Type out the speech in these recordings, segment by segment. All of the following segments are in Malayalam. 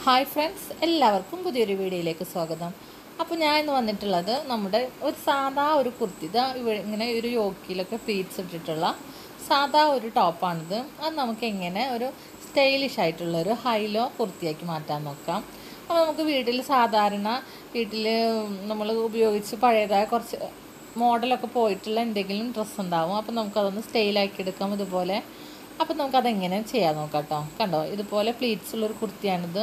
ഹായ് ഫ്രണ്ട്സ് എല്ലാവർക്കും പുതിയൊരു വീഡിയോയിലേക്ക് സ്വാഗതം അപ്പോൾ ഞാൻ ഇന്ന് വന്നിട്ടുള്ളത് നമ്മുടെ ഒരു സാധാ ഒരു കുർത്തി ഇതാ ഇവിടെ ഇങ്ങനെ ഒരു യോക്കിയിലൊക്കെ പ്ലീറ്റ്സ് ഇട്ടിട്ടുള്ള സാധാ ഒരു ടോപ്പാണിത് അത് നമുക്ക് എങ്ങനെ ഒരു സ്റ്റൈലിഷ് ആയിട്ടുള്ള ഒരു ഹൈലോ കുർത്തിയാക്കി മാറ്റാൻ നോക്കാം അപ്പോൾ നമുക്ക് വീട്ടിൽ സാധാരണ വീട്ടിൽ നമ്മൾ ഉപയോഗിച്ച് പഴയതായ കുറച്ച് മോഡലൊക്കെ പോയിട്ടുള്ള എന്തെങ്കിലും ഡ്രസ്സ് ഉണ്ടാവും അപ്പോൾ നമുക്കതൊന്ന് സ്റ്റൈലാക്കി എടുക്കാം ഇതുപോലെ അപ്പോൾ നമുക്കതെങ്ങനെ ചെയ്യാൻ നോക്കാം കേട്ടോ കണ്ടോ ഇതുപോലെ പ്ലീറ്റ്സ് ഉള്ളൊരു കുർത്തിയാണിത്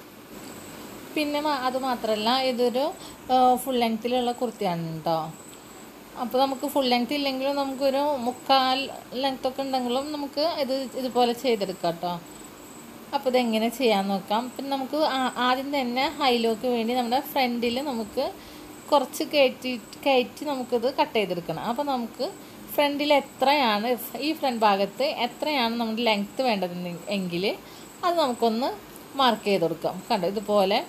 പിന്നെ മ- അത് മാത്രമല്ല ഇതൊരു ഫുൾ ലെങ്ത്തിലുള്ള കുർത്തിയാണ് കേട്ടോ അപ്പോൾ നമുക്ക് ഫുൾ ലെങ്ത് ഇല്ലെങ്കിലും നമുക്കൊരു മുക്കാൽ ലെങ്ത് ഒക്കെ ഉണ്ടെങ്കിലും നമുക്ക് ഇത് ഇതുപോലെ ചെയ്തെടുക്കാം കേട്ടോ അപ്പോൾ ഇതെങ്ങനെ ചെയ്യാൻ നോക്കാം പിന്നെ നമുക്ക് ആ- ആദ്യം തന്നെ ഹൈലോക്ക് വേണ്ടി നമ്മുടെ ഫ്രണ്ടിൽ നമുക്ക് കുറച്ച് കയറ്റി കയറ്റി നമുക്കിത് കട്ട് ചെയ്തെടുക്കണം അപ്പോൾ നമുക്ക് ഫ്രണ്ടിൽ എത്രയാണ് ഈ ഫ്രണ്ട് ഭാഗത്ത് എത്രയാണ് നമ്മുടെ ലെങ്ത്ത് വേണ്ടത് എങ്കിൽ അത് നമുക്കൊന്ന് മാർക്ക് ചെയ്ത് കൊടുക്കാം കണ്ടോ ഇതുപോലെ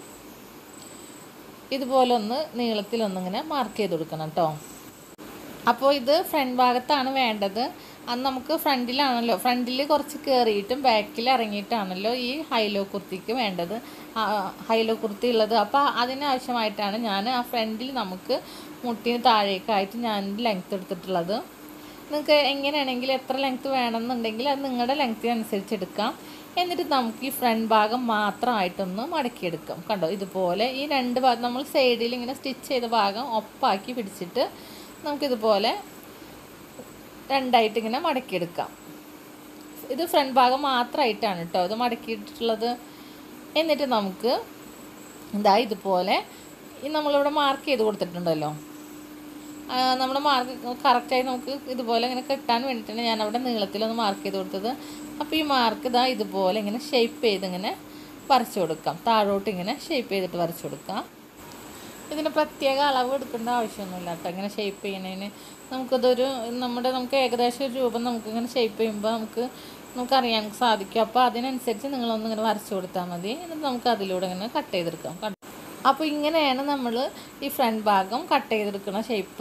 ഇതുപോലെ ഒന്ന് നീളത്തിലൊന്നിങ്ങനെ മാർക്ക് ചെയ്ത് കൊടുക്കണം കേട്ടോ അപ്പോൾ ഇത് ഫ്രണ്ട് ഭാഗത്താണ് വേണ്ടത് അത് നമുക്ക് ഫ്രണ്ടിലാണല്ലോ ഫ്രണ്ടിൽ കുറച്ച് കയറിയിട്ടും ബാക്കിൽ ഇറങ്ങിയിട്ടാണല്ലോ ഈ ഹൈലോ കുർത്തിക്ക് വേണ്ടത് ആ, ഹൈലോ കുർത്തി ഉള്ളത് അപ്പോൾ അതിനാവശ്യമായിട്ടാണ് ഞാൻ ആ ഫ്രണ്ടിൽ നമുക്ക് മുട്ടിന് താഴേക്കായിട്ട് ഞാൻ ലെങ്ത്ത് എടുത്തിട്ടുള്ളത് നിങ്ങൾക്ക് എങ്ങനെയാണെങ്കിൽ എത്ര ലെങ്ത്ത് വേണമെന്നുണ്ടെങ്കിൽ അത് നിങ്ങളുടെ ലെങ്ത്തിനനുസരിച്ച് എടുക്കാം എന്നിട്ട് നമുക്ക് ഈ ഫ്രണ്ട് ഭാഗം മാത്രമായിട്ടൊന്ന് മടക്കിയെടുക്കാം കണ്ടോ ഇതുപോലെ ഈ രണ്ട് ഭാഗം നമ്മൾ സൈഡിൽ ഇങ്ങനെ സ്റ്റിച്ച് ചെയ്ത ഭാഗം ഒപ്പാക്കി പിടിച്ചിട്ട് നമുക്കിതുപോലെ രണ്ടായിട്ട് ഇങ്ങനെ മടക്കിയെടുക്കാം ഇത് ഫ്രണ്ട് ഭാഗം മാത്രമായിട്ടാണ് കേട്ടോ ഇത് മടക്കിയിട്ടുള്ളത് എന്നിട്ട് നമുക്ക് ഇതാ ഇതുപോലെ ഈ നമ്മളിവിടെ മാർക്ക് ചെയ്ത് കൊടുത്തിട്ടുണ്ടല്ലോ ആ, നമ്മുടെ മാർക്ക് കറക്റ്റായി നമുക്ക് ഇതുപോലെ ഇങ്ങനെ കിട്ടാൻ വേണ്ടിയിട്ടാണ് ഞാൻ അവിടെ നീളത്തിലൊന്ന് മാർക്ക് ചെയ്ത് കൊടുത്തത് അപ്പോൾ ഈ മാർക്ക് ഇതാ ഇതുപോലെ ഇങ്ങനെ ഷേപ്പ് ചെയ്ത് ഇങ്ങനെ വരച്ചു കൊടുക്കാം താഴോട്ട് ഇങ്ങനെ ഷേപ്പ് ചെയ്തിട്ട് വരച്ചു കൊടുക്കാം ഇതിന് പ്രത്യേക അളവ് എടുക്കേണ്ട ആവശ്യമൊന്നുമില്ല കേട്ടോ ഇങ്ങനെ ഷേപ്പ് ചെയ്യുന്നതിന് നമുക്കതൊരു നമ്മുടെ നമുക്ക് ഏകദേശം ഒരു രൂപം നമുക്കിങ്ങനെ ഷേപ്പ് ചെയ്യുമ്പോൾ നമുക്ക് നമുക്കറിയാൻ സാധിക്കും അപ്പോൾ അതിനനുസരിച്ച് നിങ്ങളൊന്ന് ഇങ്ങനെ വരച്ചു കൊടുത്താൽ മതി എന്നിട്ട് നമുക്ക് അതിലൂടെ ഇങ്ങനെ കട്ട് ചെയ്തെടുക്കാം കണ്ടോ? അപ്പോൾ ഇങ്ങനെയാണ് നമ്മൾ ഈ ഫ്രണ്ട് ഭാഗം കട്ട് ചെയ്തെടുക്കുന്ന ഷേപ്പ്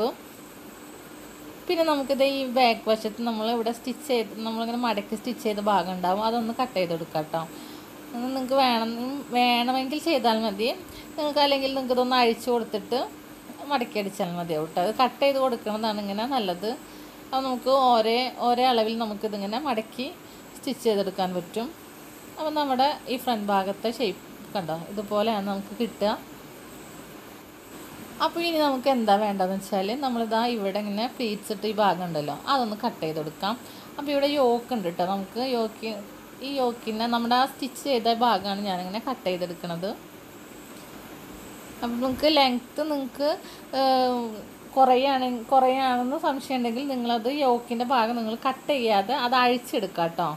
പിന്നെ നമുക്കിത് ഈ ബാക്ക് വശത്ത് നമ്മൾ ഇവിടെ സ്റ്റിച്ച് ചെയ്ത് നമ്മളിങ്ങനെ മടക്കി സ്റ്റിച്ച് ചെയ്ത ഭാഗം ഉണ്ടാവും അതൊന്ന് കട്ട് ചെയ്തെടുക്കാം കേട്ടോ നിങ്ങൾക്ക് വേണം വേണമെങ്കിൽ ചെയ്താൽ മതി നിങ്ങൾക്ക് അല്ലെങ്കിൽ നിങ്ങൾക്ക് ഇതൊന്ന് അഴിച്ചു കൊടുത്തിട്ട് മടക്കി അടിച്ചാൽ മതി കേട്ടോ അത് കട്ട് ചെയ്ത് കൊടുക്കുന്നതാണ് ഇങ്ങനെ നല്ലത് അത് നമുക്ക് ഒരേ ഒരേ അളവിൽ നമുക്കിതിങ്ങനെ മടക്കി സ്റ്റിച്ച് ചെയ്തെടുക്കാൻ പറ്റും അപ്പോൾ നമ്മുടെ ഈ ഫ്രണ്ട് ഭാഗത്തെ ഷേപ്പ് കണ്ടോ ഇതുപോലെയാണ് നമുക്ക് കിട്ടുക അപ്പോൾ ഇനി നമുക്ക് എന്താ വേണ്ടതെന്ന് വെച്ചാൽ നമ്മളിതാ ഇവിടെ ഇങ്ങനെ പ്ലീറ്റ്സ് ഇട്ട് ഈ ഭാഗം ഉണ്ടല്ലോ അതൊന്ന് കട്ട് ചെയ്ത് കൊടുക്കാം അപ്പോൾ ഇവിടെ യോക്ക് ഉണ്ട് കേട്ടോ നമുക്ക് യോക്ക് ഈ യോക്കിനെ നമ്മുടെ ആ സ്റ്റിച്ച് ചെയ്ത ഭാഗമാണ് ഞാനിങ്ങനെ കട്ട് ചെയ്തെടുക്കുന്നത് അപ്പം നിങ്ങൾക്ക് ലെങ്ത്ത് നിങ്ങൾക്ക് കുറയാണ് കുറയാണെന്ന് സംശയം ഉണ്ടെങ്കിൽ നിങ്ങളത് യോക്കിൻ്റെ ഭാഗം നിങ്ങൾ കട്ട് ചെയ്യാതെ അത് അഴിച്ചെടുക്കുക കേട്ടോ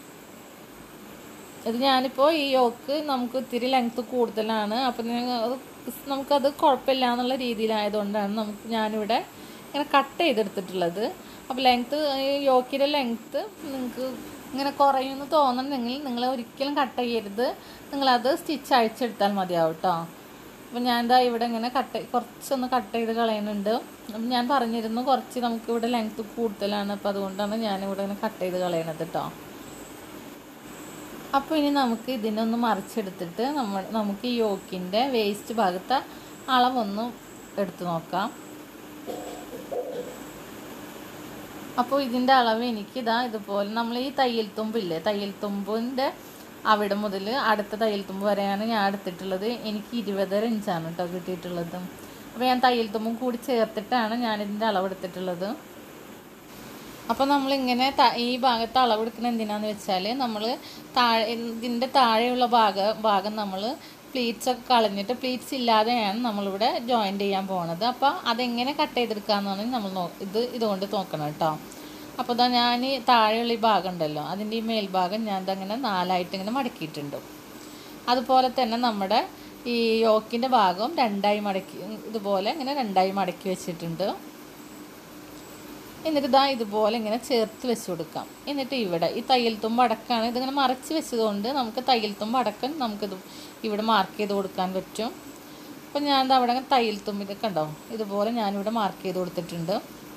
ഇത് ഞാനിപ്പോൾ ഈ യോക്ക് നമുക്ക് ഇത്തിരി ലെങ്ത്ത് കൂടുതലാണ് അപ്പം ഞാൻ- അത് നമുക്കത് കുഴപ്പമില്ല എന്നുള്ള രീതിയിലായതുകൊണ്ടാണ് നമുക്ക് ഞാനിവിടെ ഇങ്ങനെ കട്ട് ചെയ്തെടുത്തിട്ടുള്ളത് അപ്പോൾ ലെങ്ത്ത് ഈ യോക്കിൻ്റെ ലെങ്ത്ത് നിങ്ങൾക്ക് ഇങ്ങനെ കുറയുമെന്ന് തോന്നുന്നുണ്ടെങ്കിൽ നിങ്ങൾ ഒരിക്കലും കട്ട് ചെയ്യരുത് നിങ്ങളത് സ്റ്റിച്ച് അഴിച്ചെടുത്താൽ മതിയാവും കേട്ടോ അപ്പം ഞാൻ എന്താ ഇവിടെ ഇങ്ങനെ കട്ട് കുറച്ചൊന്ന് കട്ട് ചെയ്ത് കളയുന്നുണ്ട് അപ്പം ഞാൻ പറഞ്ഞിരുന്നു കുറച്ച് നമുക്ക് ഇവിടെ ലെങ്ത്ത് കൂടുതലാണ് അപ്പോൾ അതുകൊണ്ടാണ് ഞാനിവിടെ ഇങ്ങനെ കട്ട് ചെയ്ത് കളയണത് കേട്ടോ അപ്പോൾ ഇനി നമുക്ക് ഇതിനൊന്ന് മറിച്ചെടുത്തിട്ട് നമ്മൾ നമുക്ക് ഈ യോക്കിൻ്റെ വേസ്റ്റ് ഭാഗത്തെ അളവൊന്ന് എടുത്തു നോക്കാം അപ്പോൾ ഇതിൻ്റെ അളവ് എനിക്കിതാ ഇതുപോലെ നമ്മൾ ഈ തയ്യൽ തുമ്പില്ലേ തയ്യൽ തുമ്പിൻ്റെ അവിടെ മുതൽ അടുത്ത തയ്യൽ തുമ്പ് വരെയാണ് ഞാൻ എടുത്തിട്ടുള്ളത് എനിക്ക് ഇരുപതര ഇഞ്ചാണ് കേട്ടോ കിട്ടിയിട്ടുള്ളത് അപ്പോൾ ഞാൻ തയ്യൽ തുമ്പും കൂടി ചേർത്തിട്ടാണ് ഞാനിതിൻ്റെ അളവെടുത്തിട്ടുള്ളത് അപ്പോൾ നമ്മളിങ്ങനെ ത ഈ ഭാഗത്ത് അളവെടുക്കുന്നത് എന്തിനാന്ന് വെച്ചാൽ നമ്മൾ താഴെ ഇതിൻ്റെ താഴെയുള്ള ഭാഗ ഭാഗം നമ്മൾ പ്ലീറ്റ്സ് ഒക്കെ കളഞ്ഞിട്ട് പ്ലീറ്റ്സ് ഇല്ലാതെയാണ് നമ്മളിവിടെ ജോയിൻ്റ് ചെയ്യാൻ പോകുന്നത് അപ്പോൾ അതെങ്ങനെ കട്ട് ചെയ്തെടുക്കാമെന്നാണ് നമ്മൾ നോ ഇത് ഇതുകൊണ്ട് നോക്കണം കേട്ടോ അപ്പോൾ ഇതാ ഞാൻ ഈ താഴെയുള്ള ഈ ഭാഗം ഉണ്ടല്ലോ അതിൻ്റെ ഈ മേൽഭാഗം ഞാൻ ഇതങ്ങനെ നാലായിട്ട് ഇങ്ങനെ മടക്കിയിട്ടുണ്ട് അതുപോലെ തന്നെ നമ്മുടെ ഈ യോക്കിൻ്റെ ഭാഗം രണ്ടായി മടക്കി ഇതുപോലെ ഇങ്ങനെ രണ്ടായി മടക്കി വെച്ചിട്ടുണ്ട് എന്നിട്ട് ഇതാ ഇതുപോലെ ഇങ്ങനെ ചേർത്ത് വെച്ച് കൊടുക്കാം എന്നിട്ട് ഇവിടെ ഈ തയ്യൽ തുമ്പ് അടക്കാണ് ഇതിങ്ങനെ മറച്ച് വെച്ചതുകൊണ്ട് നമുക്ക് തയ്യൽ തുമ്പ് അടക്കം നമുക്കിത് ഇവിടെ മാർക്ക് ചെയ്ത് കൊടുക്കാൻ പറ്റും അപ്പം ഞാൻ ദാ അവിടെ ഇങ്ങനെ തയ്യൽ തുമ്പ് ഇത് കണ്ടോ ഇതുപോലെ ഞാനിവിടെ മാർക്ക് ചെയ്ത് കൊടുത്തിട്ടുണ്ട്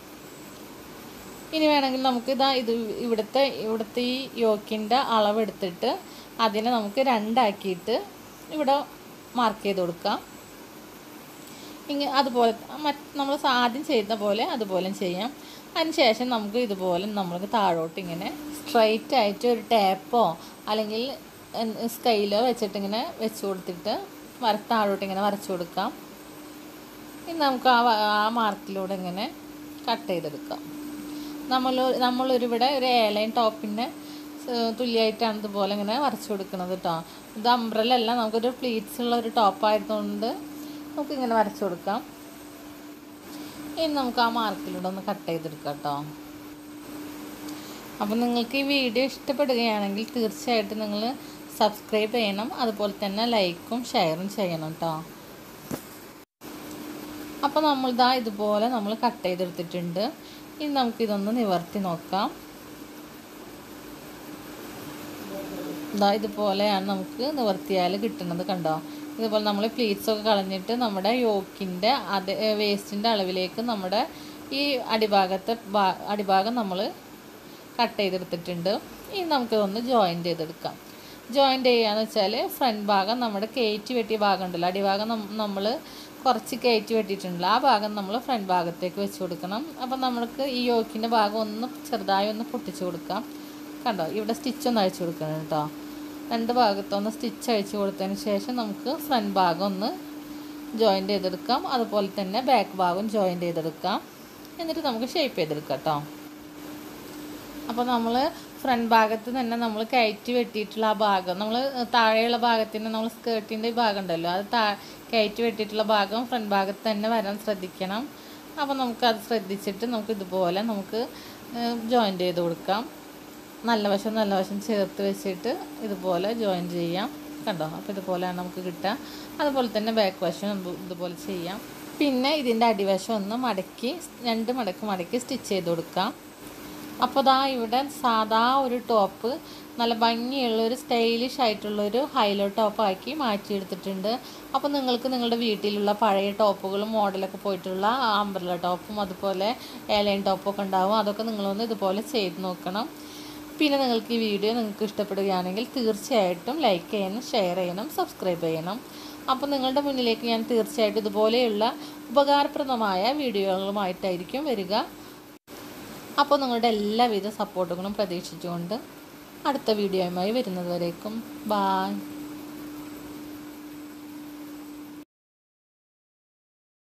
ഇനി വേണമെങ്കിൽ നമുക്ക് ഇതാ ഇത് ഇവിടുത്തെ ഇവിടുത്തെ ഈ യോക്കിൻ്റെ അളവെടുത്തിട്ട് അതിനെ നമുക്ക് രണ്ടാക്കിയിട്ട് ഇവിടെ മാർക്ക് ചെയ്ത് കൊടുക്കാം ഇങ്ങനെ അതുപോലെ മറ്റ് നമ്മൾ ആദ്യം ചെയ്യുന്ന പോലെ അതുപോലെ ചെയ്യാം അതിന് ശേഷം നമുക്ക് ഇതുപോലെ നമ്മൾക്ക് താഴോട്ട് ഇങ്ങനെ സ്ട്രൈറ്റ് ആയിട്ട് ഒരു ടാപ്പോ അല്ലെങ്കിൽ സ്കൈലോ വെച്ചിട്ട് ഇങ്ങനെ വെച്ച് കൊടുത്തിട്ട് വര താഴോട്ട് ഇങ്ങനെ വരച്ചു കൊടുക്കാം ഇനി നമുക്ക് ആ വ- ആ മാർക്കിലൂടെ ഇങ്ങനെ കട്ട് ചെയ്തെടുക്കാം നമ്മൾ നമ്മളൊരു ഇവിടെ ഒരു ഏലൈൻ ടോപ്പിൻ്റെ തുല്യമായിട്ടാണ് ഇതുപോലെ ഇങ്ങനെ വരച്ചു കൊടുക്കുന്നത് കേട്ടോ ഇത് umbrella അല്ല നമുക്കൊരു പ്ലീറ്റ്സ് ഉള്ള ഒരു ടോപ്പായതുകൊണ്ട് നമുക്ക് ഇങ്ങനെ വരച്ചു കൊടുക്കാം ഇനി നമുക്ക് ആ മാർക്കിലൂടെ ഒന്ന് കട്ട് ചെയ്തെടുക്കാം കേട്ടോ അപ്പം നിങ്ങൾക്ക് ഈ വീഡിയോ ഇഷ്ടപ്പെടുകയാണെങ്കിൽ തീർച്ചയായിട്ടും നിങ്ങൾ സബ്സ്ക്രൈബ് ചെയ്യണം അതുപോലെ തന്നെ ലൈക്കും ഷെയറും ചെയ്യണം കേട്ടോ അപ്പോൾ നമ്മളിതാ ഇതുപോലെ നമ്മൾ കട്ട് ചെയ്തെടുത്തിട്ടുണ്ട് ഇനി നമുക്കിതൊന്ന് നിവർത്തി നോക്കാം ഇതാ ഇതുപോലെയാണ് നമുക്ക് നിവർത്തിയാൽ കിട്ടുന്നത് കണ്ടോ ഇതുപോലെ നമ്മൾ പ്ലീറ്റ്സ് ഒക്കെ കളഞ്ഞിട്ട് നമ്മുടെ യോക്കിൻ്റെ അതേ വേസ്റ്റിൻ്റെ അളവിലേക്ക് നമ്മുടെ ഈ അടിഭാഗത്തെ ഭാ- അടിഭാഗം നമ്മൾ കട്ട് ചെയ്തെടുത്തിട്ടുണ്ട് ഇനി നമുക്കിതൊന്ന് ജോയിൻ ചെയ്തെടുക്കാം ജോയിൻ ചെയ്യാന്ന് വെച്ചാൽ ഫ്രണ്ട് ഭാഗം നമ്മുടെ കയറ്റി വെട്ടിയ ഭാഗം ഉണ്ടല്ലോ അടിഭാഗം നമ്മൾ കുറച്ച് കയറ്റി വെട്ടിയിട്ടുണ്ടല്ലോ ആ ഭാഗം നമ്മൾ ഫ്രണ്ട് ഭാഗത്തേക്ക് വെച്ച് കൊടുക്കണം അപ്പം നമ്മൾക്ക് ഈ യോക്കിൻ്റെ ഭാഗം ഒന്ന് ചെറുതായി ഒന്ന് പൊട്ടിച്ച് കൊടുക്കാം കണ്ടോ ഇവിടെ സ്റ്റിച്ച് ഒന്ന് അഴിച്ചു കൊടുക്കണം കേട്ടോ രണ്ട് ഭാഗത്തൊന്ന് സ്റ്റിച്ച് അഴിച്ചു കൊടുത്തതിന് ശേഷം നമുക്ക് ഫ്രണ്ട് ഭാഗം ഒന്ന് ജോയിൻ ചെയ്തെടുക്കാം അതുപോലെ തന്നെ ബാക്ക് ഭാഗം ജോയിൻ ചെയ്തെടുക്കാം എന്നിട്ട് നമുക്ക് ഷേപ്പ് ചെയ്തെടുക്കാം കേട്ടോ അപ്പോൾ നമ്മൾ ഫ്രണ്ട് ഭാഗത്ത് തന്നെ നമ്മൾ കയറ്റി വെട്ടിയിട്ടുള്ള ആ ഭാഗം നമ്മൾ താഴെയുള്ള ഭാഗത്തിന് നമ്മൾ സ്കേർട്ടിൻ്റെ ഈ ഭാഗം ഉണ്ടല്ലോ അത് താ കയറ്റി വെട്ടിയിട്ടുള്ള ഭാഗം ഫ്രണ്ട് ഭാഗത്ത് തന്നെ വരാൻ ശ്രദ്ധിക്കണം അപ്പോൾ നമുക്കത് ശ്രദ്ധിച്ചിട്ട് നമുക്ക് ഇതുപോലെ നമുക്ക് ജോയിൻ ചെയ്ത് കൊടുക്കാം നല്ല വശം നല്ല വശം ചേർത്ത് വെച്ചിട്ട് ഇതുപോലെ ജോയിൻ ചെയ്യാം കണ്ടോ അപ്പോൾ ഇതുപോലെയാണ് നമുക്ക് കിട്ടുക അതുപോലെ തന്നെ ബാക്ക് വശം ഇത് ഇതുപോലെ ചെയ്യാം പിന്നെ ഇതിൻ്റെ അടിവശം ഒന്ന് മടക്കി രണ്ട് മടക്ക് മടക്കി സ്റ്റിച്ച് ചെയ്ത് കൊടുക്കാം അപ്പോൾ ദാ ഇവിടെ സാധാ ഒരു ടോപ്പ് നല്ല ഭംഗിയുള്ള ഒരു സ്റ്റൈലിഷ് ആയിട്ടുള്ളൊരു ഹൈലോ ടോപ്പാക്കി മാറ്റിയെടുത്തിട്ടുണ്ട് അപ്പോൾ നിങ്ങൾക്ക് നിങ്ങളുടെ വീട്ടിലുള്ള പഴയ ടോപ്പുകളും മോഡലൊക്കെ പോയിട്ടുള്ള അംബ്രല ടോപ്പും അതുപോലെ ഏലൈൻ ടോപ്പൊക്കെ ഉണ്ടാവും അതൊക്കെ നിങ്ങളൊന്ന് ഇതുപോലെ ചെയ്ത് നോക്കണം പിന്നെ നിങ്ങൾക്ക് ഈ വീഡിയോ നിങ്ങൾക്ക് ഇഷ്ടപ്പെടുകയാണെങ്കിൽ തീർച്ചയായിട്ടും ലൈക്ക് ചെയ്യണം ഷെയർ ചെയ്യണം സബ്സ്ക്രൈബ് ചെയ്യണം അപ്പോൾ നിങ്ങളുടെ മുന്നിലേക്ക് ഞാൻ തീർച്ചയായിട്ടും ഇതുപോലെയുള്ള ഉപകാരപ്രദമായ വീഡിയോകളുമായിട്ടായിരിക്കും വരിക അപ്പോൾ നിങ്ങളുടെ എല്ലാവിധ സപ്പോർട്ടുകളും പ്രതീക്ഷിച്ചുകൊണ്ട് അടുത്ത വീഡിയോയുമായി വരുന്നത് വരേക്കും ബായ്